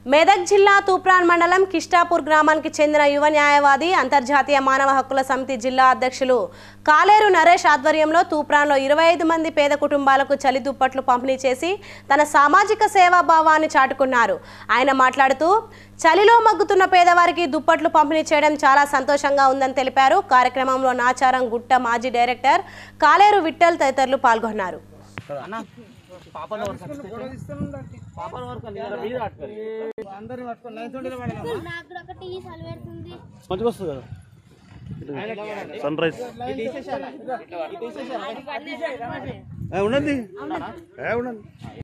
మెదక్ జిల్లా తూప్రాన్ మండలం కిష్టాపూర్ గ్రామానికి చెందిన యువ న్యాయవాది అంతర్జాతీయ మానవ హక్కుల సమితి జిల్లా అధ్యక్షులు కాలేరు నరేష్ ఆధ్వర్యంలో తూప్రాన్లో ఇరవై ఐదు మంది పేద కుటుంబాలకు చలి దుప్పట్లు పంపిణీ చేసి తన సామాజిక సేవా భావాన్ని చాటుకున్నారు ఆయన మాట్లాడుతూ చలిలో మగ్గుతున్న పేదవారికి దుప్పట్లు పంపిణీ చేయడం చాలా సంతోషంగా ఉందని తెలిపారు కార్యక్రమంలో నాచారం గుట్ట మాజీ డైరెక్టర్ కాలేరు విఠల్ తదితరులు పాల్గొన్నారు నాకు ఒకటి సలిపెడుతుంది మంచిగా వస్తుంది కదా సన్ రైజ్ ఏ, ఉన్నది ఏ, ఉన్నది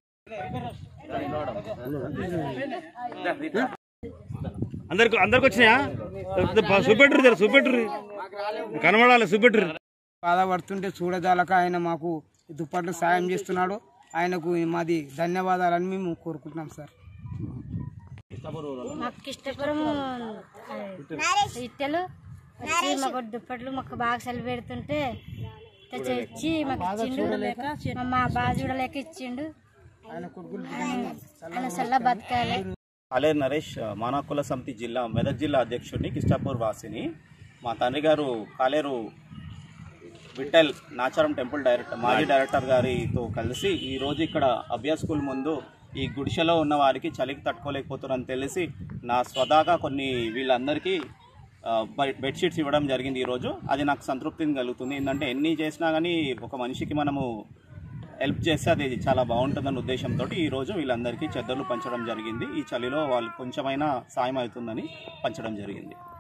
అందరికి అందరికి వచ్చినాయా చూపెట్టురు జర చూపెట్టురు కనబడాలి చూపెట్టురు బాధపడుతుంటే చూడజాలక ఆయన మాకు ఈ దుప్పట్లు సాయం చేస్తున్నాడు ఆయనకు మాది ధన్యవాదాలని మేము కోరుకుంటున్నాం సార్ మాకు ఇష్టపురం ఇట్టెలు వచ్చి మాకు దుప్పట్లు మాకు బాగా చలి పెడుతుంటే తెచ్చి ఇచ్చి మాకు ఇచ్చిండు మా బాగా చూడలేక ఇచ్చిండు ఆయన చల్ల బతకాలి అలే నరేష్ మానవకుల సమితి జిల్లా మెదక్ జిల్లా అధ్యక్షుడిని కిష్టాపూర్ వాసిని మా తండ్రి గారు కాలేరు విఠల్ నాచారం టెంపుల్ డైరెక్టర్ మాజీ డైరెక్టర్ గారితో కలిసి ఈ రోజు ఇక్కడ అభ్యాస్ స్కూల్ ముందు ఈ గుడిసెలో ఉన్న వారికి చలికి తట్టుకోలేకపోతున్నారని తెలిసి నా స్వదాగా కొన్ని వీళ్ళందరికీ ఆ, బె- బెడ్షీట్స్ ఇవ్వడం జరిగింది ఈరోజు అది నాకు సంతృప్తిని కలుగుతుంది ఏంటంటే ఎన్ని చేసినా కానీ ఒక మనిషికి మనము హెల్ప్ చేస్తే అది చాలా బాగుంటుందన్న ఉద్దేశంతో ఈరోజు వీళ్ళందరికీ చెద్దర్లు పంచడం జరిగింది ఈ చలిలో వాళ్ళు కొంచెమైనా సాయం అవుతుందని పంచడం జరిగింది